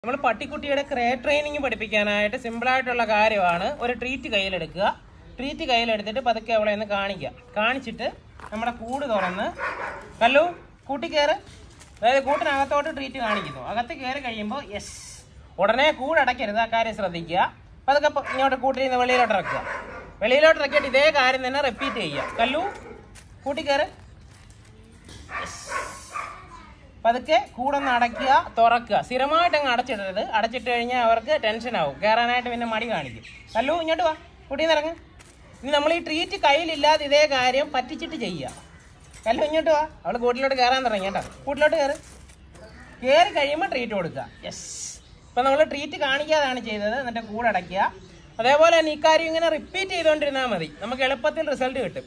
നമ്മൾ പട്ടിക്കുട്ടിയുടെ ക്രേ ട്രെയിനിങ് പഠിപ്പിക്കാനായിട്ട് സിമ്പിളായിട്ടുള്ള കാര്യമാണ് ഒരു ട്രീറ്റ് കയ്യിലെടുക്കുക ട്രീറ്റ് കയ്യിലെടുത്തിട്ട് പതുക്കെ അവളെ ഒന്ന് കാണിക്കുക കാണിച്ചിട്ട് നമ്മുടെ കൂട് തുറന്ന് കല്ലു കൂട്ടി കയറ് അതായത് കൂട്ടിനകത്തോട്ട് ട്രീറ്റ് കാണിക്കുന്നു അകത്ത് കയറി കഴിയുമ്പോൾ യെസ് ഉടനെ കൂട് അടയ്ക്കരുത് ആ കാര്യം ശ്രദ്ധിക്കുക പതുക്കെ പ- ഇങ്ങോട്ട് കൂട്ടിൽ നിന്ന് വെളിയിലോട്ട് ഇറക്കുക വെളിയിലോട്ട് ഇറക്കിയിട്ട് ഇതേ കാര്യം തന്നെ റിപ്പീറ്റ് ചെയ്യുക കല്ലു കൂട്ടി കയറ് പതുക്കെ കൂടൊന്ന് അടയ്ക്കുക തുറക്കുക സ്ഥിരമായിട്ട് അങ്ങ് അടച്ചിടരുത് അടച്ചിട്ട് കഴിഞ്ഞാൽ അവർക്ക് ടെൻഷൻ ആവും കയറാനായിട്ട് പിന്നെ മടി കാണിക്കും കല്ലു ഇങ്ങോട്ട് വാ കുട്ടിന്ന് ഇറങ്ങ് ഇനി നമ്മൾ ഈ ട്രീറ്റ് കയ്യിലില്ലാതെ ഇതേ കാര്യം പറ്റിച്ചിട്ട് ചെയ്യുക കല്ലു ഇങ്ങോട്ട് വാ അവൾ കൂട്ടിലോട്ട് കയറാൻ തുടങ്ങി കേട്ടോ കൂട്ടിലോട്ട് കയറ് കയറി കഴിയുമ്പോൾ ട്രീറ്റ് കൊടുക്കുക യെസ് ഇപ്പം നമ്മൾ ട്രീറ്റ് കാണിക്കാതാണ് ചെയ്തത് എന്നിട്ട് കൂടെ അടയ്ക്കുക അതേപോലെ തന്നെ ഇക്കാര്യം ഇങ്ങനെ റിപ്പീറ്റ് ചെയ്തുകൊണ്ടിരുന്നാൽ മതി നമുക്ക് എളുപ്പത്തിൽ റിസൾട്ട് കിട്ടും